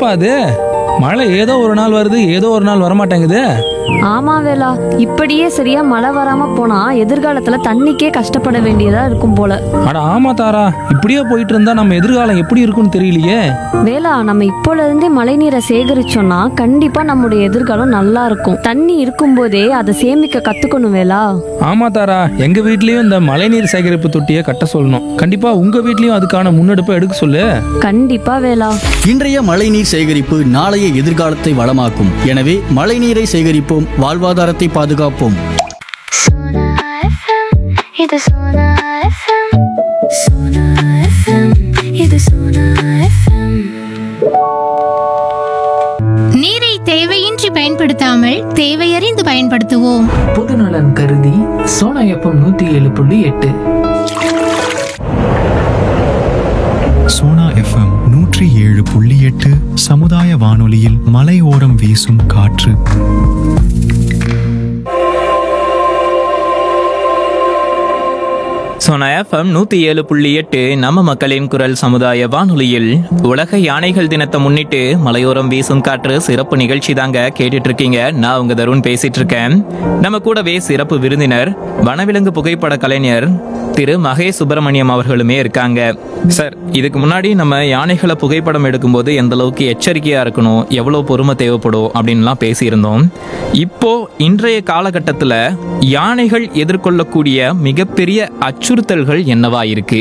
என்னப்பா அது மழை ஏதோ ஒரு நாள் வருது ஏதோ ஒரு நாள் வரமாட்டேங்குது ஆமா வேலா இப்படியே சரியா மழை வராம போனா எதிர்காலத்துல தண்ணிக்கே கஷ்டப்பட வேண்டியதா இருக்கும் போல அட ஆமா தாரா இப்படியே போயிட்டு இருந்தா நம்ம எதிர்காலம் எப்படி இருக்கும்னு தெரியலையே வேலா நம்ம இப்போல இருந்தே மழை நீரை சேகரிச்சோம்னா கண்டிப்பா நம்முடைய எதிர்காலம் நல்லா இருக்கும் தண்ணி இருக்கும்போதே அதை சேமிக்க கத்துக்கணும் வேலா ஆமா தாரா எங்க வீட்லயும் இந்த மழைநீர் சேகரிப்பு தொட்டியை கட்ட சொல்லணும் கண்டிப்பா உங்க வீட்லயும் அதுக்கான முன்னெடுப்பை எடுக்க சொல்லு கண்டிப்பா வேலா இன்றைய மழைநீர் சேகரிப்பு நாளைய எதிர்காலத்தை வளமாக்கும் எனவே மழைநீரை சேகரிப்போம் வாழ்வாதாரத்தை பாதுகாப்போம் Sona FM, இது Sona FM. Sona FM, இது Sona FM. நீரை தேவையின்றி பயன்படுத்தாமல் தேவையறிந்து பயன்படுத்துவோம் பொதுநலன் கருதி சோனா எஃப்எம் நூத்தி ஏழு புள்ளி எட்டு சோனா எஃப்எம் நூற்றி ஏழு புள்ளி எட்டு சமுதாய வானொலியில் மலையோரம் வீசும் காற்று சோனா எஃப்எம் நூத்தி ஏழு புள்ளி எட்டு நம்ம மக்களின் குரல் சமுதாய வானொலியில் உலக யானைகள் தினத்தை முன்னிட்டு மலையோரம் வீசும் காற்று சிறப்பு நிகழ்ச்சி தாங்க கேட்டுட்டு இருக்கீங்க நான் உங்க தருண் பேசிட்டு இருக்கேன் நம்ம கூடவே சிறப்பு விருந்தினர் வனவிலங்கு புகைப்பட கலைஞர் திரு மகேஷ் சுப்பிரமணியம் அவர்களுமே இருக்காங்க சார் இதுக்கு முன்னாடி நம்ம யானைகளை புகைப்படம் எடுக்கும்போது எந்த அளவுக்கு எச்சரிக்கையா இருக்கணும் எவ்வளவு பொறுமை தேவைப்படும் அப்படின்லாம் பேசியிருந்தோம் இப்போ இன்றைய காலகட்டத்தில் யானைகள் எதிர்கொள்ளக்கூடிய மிகப்பெரிய அச்சுறுத்தல்கள் என்னவா இருக்கு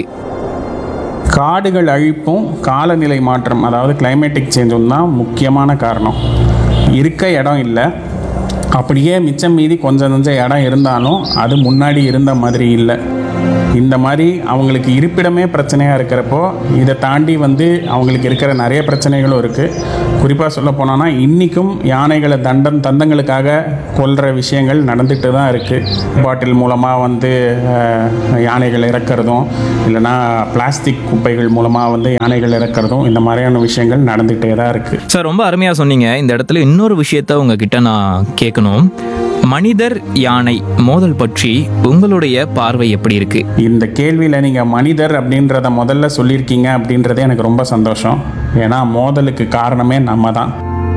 காடுகள் அழிப்பும் காலநிலை மாற்றம் அதாவது கிளைமேட்டிக் சேஞ்சும் தான் முக்கியமான காரணம் இருக்க இடம் இல்லை அப்படியே மிச்சம் மீதி கொஞ்சம் கொஞ்சம் இடம் இருந்தாலும் அது முன்னாடி இருந்த மாதிரி இல்லை இந்த மாதிரி அவங்களுக்கு இருப்பிடமே பிரச்சனையாக இருக்கிறப்போ இதை தாண்டி வந்து அவங்களுக்கு இருக்கிற நிறைய பிரச்சனைகளும் இருக்குது குறிப்பாக சொல்ல போனோன்னா இன்றைக்கும் யானைகளை தண்டம் தந்தங்களுக்காக கொல்ற விஷயங்கள் நடந்துட்டு தான் இருக்குது பாட்டில் மூலமாக வந்து அஹ், யானைகள் இறக்கிறதும் இல்லைன்னா பிளாஸ்டிக் குப்பைகள் மூலமாக வந்து யானைகள் இறக்கிறதும் இந்த மாதிரியான விஷயங்கள் நடந்துகிட்டே தான் இருக்குது சார் ரொம்ப அருமையா சொன்னீங்க இந்த இடத்துல இன்னொரு விஷயத்த உங்ககிட்ட நான் கேட்கணும் மனிதர் யானை மோதல் பற்றி உங்களுடைய பார்வை எப்படி இருக்கு இந்த கேள்வியில் நீங்கள் மனிதர் அப்படின்றத முதல்ல சொல்லியிருக்கீங்க அப்படின்றதே எனக்கு ரொம்ப சந்தோஷம் ஏன்னா மோதலுக்கு காரணமே நம்ம தான்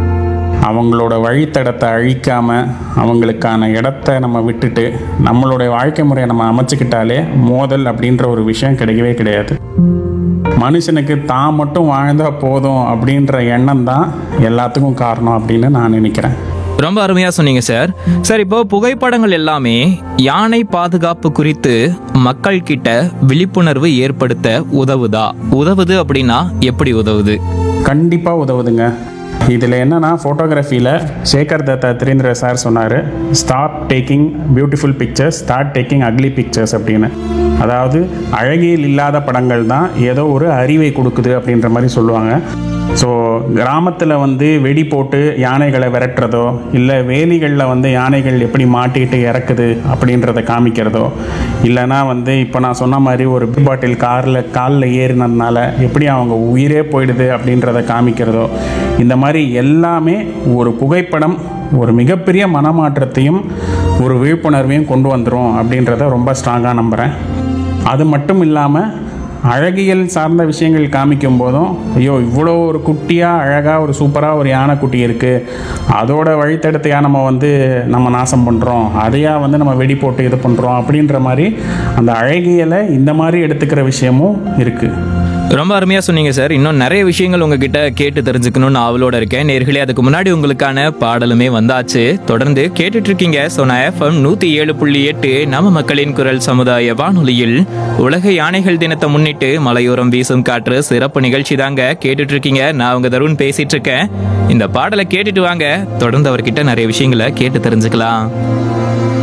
அவங்களோட வழித்தடத்தை அழிக்காமல் அவங்களுக்கான இடத்த நம்ம விட்டுட்டு நம்மளுடைய வாழ்க்கை முறையை நம்ம அமைச்சுக்கிட்டாலே மோதல் அப்படின்ற ஒரு விஷயம் கிடைக்கவே கிடையாது மனுஷனுக்கு தான் மட்டும் வாழ்ந்தால் போதும் அப்படின்ற எண்ணம் தான் எல்லாத்துக்கும் காரணம் அப்படின்னு நான் நினைக்கிறேன் ரொம்ப அருமையா சொன்னீங்க சார் சார் இப்போ புகைப்படங்கள் எல்லாமே யானை பாதுகாப்பு குறித்து மக்கள் கிட்ட விழிப்புணர்வு ஏற்படுத்த உதவுதா உதவுது அப்படின்னா எப்படி உதவுது கண்டிப்பாக உதவுதுங்க இதில் என்னன்னா ஃபோட்டோகிராஃபியில் சேகர் தத்தா திரேந்திர சார் சொன்னார் stop taking beautiful pictures start taking ugly pictures அப்படின்னு அதாவது அழகியல் இல்லாத படங்கள் தான் ஏதோ ஒரு அறிவை கொடுக்குது அப்படின்ற மாதிரி சொல்லுவாங்க ஸோ கிராமத்தில் வந்து வெடி போட்டு யானைகளை விரட்டுறதோ இல்லை வேலிகளில் வந்து யானைகள் எப்படி மாட்டிட்டு இறக்குது அப்படின்றத காமிக்கிறதோ இல்லைன்னா வந்து இப்போ நான் சொன்ன மாதிரி ஒரு பாட்டில் காரில் காலில் ஏறினதுனால எப்படி அவங்க உயிரே போயிடுது அப்படின்றத காமிக்கிறதோ இந்த மாதிரி எல்லாமே ஒரு புகைப்படம் ஒரு மிகப்பெரிய மனமாற்றத்தையும் ஒரு விழிப்புணர்வையும் கொண்டு வந்துடும் அப்படின்றத ரொம்ப ஸ்ட்ராங்காக நம்புகிறேன் அது மட்டும் இல்லாமல் அழகியல் சார்ந்த விஷயங்கள் காமிக்கும் போதும் ஐயோ இவ்வளோ ஒரு குட்டியாக அழகாக ஒரு சூப்பராக ஒரு யானைக்குட்டி இருக்குது அதோட வழித்தடத்தையா நம்ம வந்து நம்ம நாசம் பண்ணுறோம் அதையா வந்து நம்ம வெடி போட்டு இது பண்ணுறோம் அப்படின்ற மாதிரி அந்த அழகியலை இந்த மாதிரி எடுத்துக்கிற விஷயமும் இருக்குது ரொம்ப அருமையா சொன்னீங்க சார் இன்னும் நிறைய விஷயங்கள் உங்ககிட்ட கேட்டு தெரிஞ்சுக்கணும்னு ஆவலோட இருக்கேன் நேர்களே அதுக்கு முன்னாடி உங்களுக்கான பாடலுமே வந்தாச்சு தொடர்ந்து கேட்டுட்டு இருக்கீங்க சோனா எஃப்எம் நூத்தி ஏழு புள்ளி எட்டு நம்ம மக்களின் குரல் சமுதாய வானொலியில் உலக யானைகள் தினத்தை முன்னிட்டு மலையோரம் வீசும் காற்று சிறப்பு நிகழ்ச்சி தாங்க கேட்டுட்டு இருக்கீங்க நான் உங்க தருண் பேசிட்டு இருக்கேன் இந்த பாடலை கேட்டுட்டு வாங்க தொடர்ந்து அவர்கிட்ட நிறைய விஷயங்களை கேட்டு தெரிஞ்சுக்கலாம்